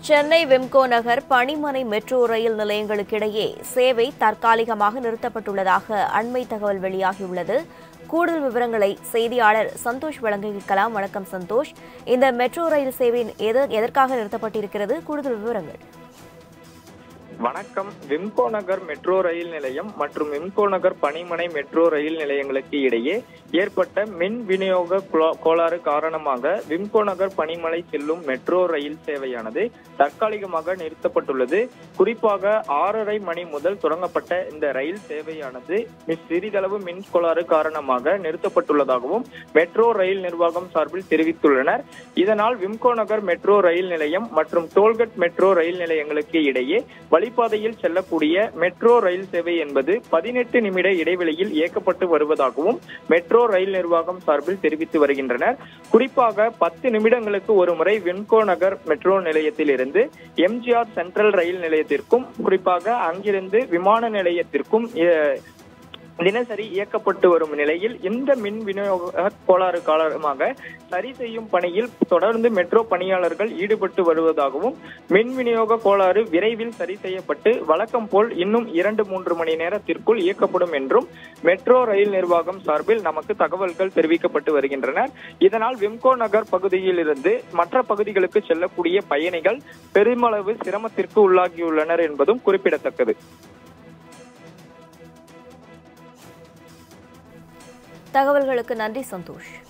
சென்னை விம்கோ நகர் பணிமனை metro rail நிலையங்களுக்கிடையே சேவை தற்காலிகமாக நிறுத்தப்பட்டுள்ளதாக அண்மை தகவல் வெளியாகியுள்ளது கூடுதல் விவரங்களை செய்தியாளர் சந்தோஷ் வழங்க கேட்கலாம் வணக்கம் சந்தோஷ் இந்த மெட்ரோ ரயில் சேவை எது- எதற்காக நிறுத்தப்பட்டிருக்கிறது கூடுதல் விவரங்கள் வணக்கம் விம்கோ நகர் மெட்ரோ ரயில் நிலையம் மற்றும் விம்கோ நகர் பணிமனை மெட்ரோ ரயில் நிலையங்களுக்கு இடையே ஏற்பட்ட மின் விநியோக குளோ- கோளாறு காரணமாக விம்கோ நகர் பணிமனை செல்லும் மெட்ரோ ரயில் சேவையானது தற்காலிகமாக நிறுத்தப்பட்டுள்ளது குறிப்பாக ஆறரை மணி முதல் தொடங்கப்பட்ட இந்த ரயில் சேவையானது மி- சிறிதளவு மின் கோளாறு காரணமாக நிறுத்தப்பட்டுள்ளதாகவும் மெட்ரோ ரயில் நிர்வாகம் சார்பில் தெரிவித்துள்ளனர் இதனால் விம்கோ நகர் மெட்ரோ ரயில் நிலையம் மற்றும் டோல்கட் மெட்ரோ ரயில் நிலையங்களுக்கு இடையே வழிப்பாதையில் செல்லக்கூடிய மெட்ரோ ரயில் சேவை என்பது பதினெட்டு நிமிட இடைவெளியில் இயக்கப்பட்டு வருவதாகவும் மெட்ரோ ரயில் நிர்வாகம் சார்பில் தெரிவித்து வருகின்றனர் குறிப்பாக பத்து நிமிடங்களுக்கு ஒரு முறை விம்கோ நகர் மெட்ரோ நிலையத்தில் இருந்து எம்ஜிஆர் சென்ட்ரல் ரயில் நிலையத்திற்கும் குறிப்பாக அங்கிருந்து விமான நிலையத்திற்கும் எ- தினசரி இயக்கப்பட்டு வரும் நிலையில் இந்த மின் விநியோக கோளாறு காரணமாக சரி செய்யும் பணியில் தொடர்ந்து மெட்ரோ பணியாளர்கள் ஈடுபட்டு வருவதாகவும் மின் விநியோக கோளாறு விரைவில் சரி செய்யப்பட்டு வழக்கம் போல் இன்னும் இரண்டு மூன்று மணி நேரத்திற்குள் இயக்கப்படும் என்றும் மெட்ரோ ரயில் நிர்வாகம் சார்பில் நமக்கு தகவல்கள் தெரிவிக்கப்பட்டு வருகின்றன இதனால் விம்கோ நகர் பகுதியில் இருந்து மற்ற பகுதிகளுக்கு செல்லக்கூடிய பயணிகள் பெருமளவு சிரமத்திற்கு உள்ளாகியுள்ளனர் என்பதும் குறிப்பிடத்தக்கது தகவல்களுக்கு நன்றி சந்தோஷ்